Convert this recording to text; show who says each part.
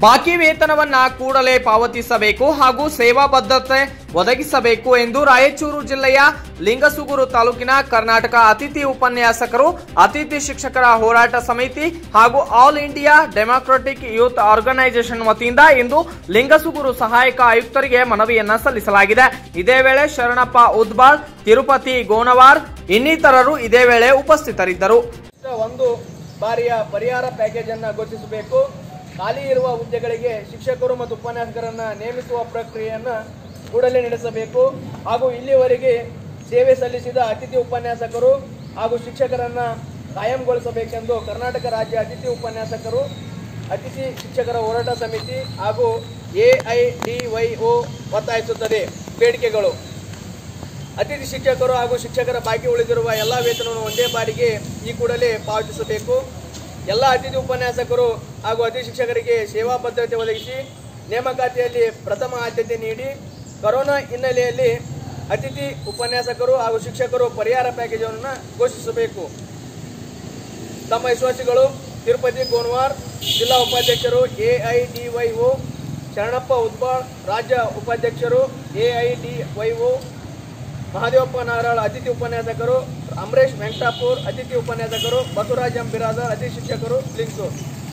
Speaker 1: ಬಾಕಿ ವೇತನವನ್ನ ಕೂಡಲೇ ಪಾವತಿಸಬೇಕು ಹಾಗೂ ಸೇವಾ ಬದ್ಧತೆ ಒದಗಿಸಬೇಕು ಎಂದು ರಾಯಚೂರು ಜಿಲ್ಲೆಯ ಲಿಂಗಸುಗೂರು ತಾಲೂಕಿನ ಕರ್ನಾಟಕ ಅತಿಥಿ ಉಪನ್ಯಾಸಕರು ಅತಿಥಿ ಶಿಕ್ಷಕರ ಹೋರಾಟ ಸಮಿತಿ ಹಾಗೂ all India democratic youth organisation ವತಿಯಿಂದ ಇಂದು ಲಿಂಗಸುಗೂರು ಸಹಾಯಕ ಆಯುಕ್ತರಿಗೆ ಮನವಿಯನ್ನ ಸಲ್ಲಿಸಲಾಗಿದೆ ಇದೇ ವೇಳೆ ಶರಣಪ್ಪ ಉದ್ಬಾಳ್ ತಿರುಪತಿ ಗೋನವಾರ್ ಇನ್ನಿತರರು ಇದೇ ವೇಳೆ ಉಪಸ್ಥಿತರಿದ್ದರು
Speaker 2: ಒಂದು ಬಾರಿಯ ಪರಿಹಾರ ಪ್ಯಾಕೇಜ್ ಅನ್ನ ಘೋಷಿಸಬೇಕು ಖಾಲಿ ಇರುವ ಹುದ್ದೆಗಳಿಗೆ ಶಿಕ್ಷಕರು ಮತ್ತು ಉಪನ್ಯಾಸಕರನ್ನ ನೇಮಿಸುವ ಪ್ರಕ್ರಿಯೆಯನ್ನ ಕೂಡಲೇ ನಡೆಸಬೇಕು ಹಾಗೂ ಇಲ್ಲಿವರೆಗೆ ಸೇವೆ ಸಲ್ಲಿಸಿದ ಅತಿಥಿ ಉಪನ್ಯಾಸಕರು ಹಾಗೂ ಶಿಕ್ಷಕರನ್ನ ಕಾಯಂಗೊಳಿಸಬೇಕೆಂದು ಕರ್ನಾಟಕ ರಾಜ್ಯ ಅತಿಥಿ ಉಪನ್ಯಾಸಕರು ಅತಿಥಿ ಶಿಕ್ಷಕರ ಹೋರಾಟ ಸಮಿತಿ ಹಾಗೂ ಎಐಡಿವೈಒ ಒತ್ತಾಯಿಸುತ್ತದೆ ಬೇಡಿಕೆಗಳು ಅತಿಥಿ ಶಿಕ್ಷಕರು ಹಾಗೂ ಶಿಕ್ಷಕರ ಬಾಕಿ ಉಳಿದಿರುವ ಎಲ್ಲ ವೇತನವನ್ನು ಒಂದೇ ಬಾರಿಗೆ ಈ ಕೂಡಲೇ ಪಾವತಿಸಬೇಕು ಎಲ್ಲ ಅತಿಥಿ ಉಪನ್ಯಾಸಕರು ಹಾಗೂ ಅತಿಥಿ ಶಿಕ್ಷಕರಿಗೆ ಸೇವಾ ಭದ್ರತೆ ಒದಗಿಸಿ ನೇಮಕಾತಿಯಲ್ಲಿ ಪ್ರಥಮ ಆದ್ಯತೆ ನೀಡಿ ಕೊರೋನಾ ಹಿನ್ನೆಲೆಯಲ್ಲಿ ಅತಿಥಿ ಉಪನ್ಯಾಸಕರು ಹಾಗೂ ಶಿಕ್ಷಕರು ಪರಿಹಾರ ಪ್ಯಾಕೇಜ್ ಅನ್ನು ಘೋಷಿಸಬೇಕು ತಮ್ಮ ವಿಶ್ವಾಸಿಗಳು ತಿರುಪತಿ ಗೋನ್ವಾರ್ ಜಿಲ್ಲಾ ಉಪಾಧ್ಯಕ್ಷರು ಎಐಡಿವೈಒ ಶರಣಪ್ಪ ಉದ್ಬಾಳ್ ರಾಜ್ಯ ಉಪಾಧ್ಯಕ್ಷರು ಎಐಡಿವೈಒ ಮಹಾದೇವಪ್ಪ ನಾಗರಾಳ್ ಅತಿಥಿ ಉಪನ್ಯಾಸಕರು ಅಮರೇಶ್ ವೆಂಕಟಾಪುರ್ ಅತಿಥಿ ಉಪನ್ಯಾಸಕರು ಬಸವರಾಜ್ ಎಂ ಬಿರಾದರ್ ಅತಿಥಿ ಶಿಕ್ಷಕರು ಲಿಂಗಸೂರು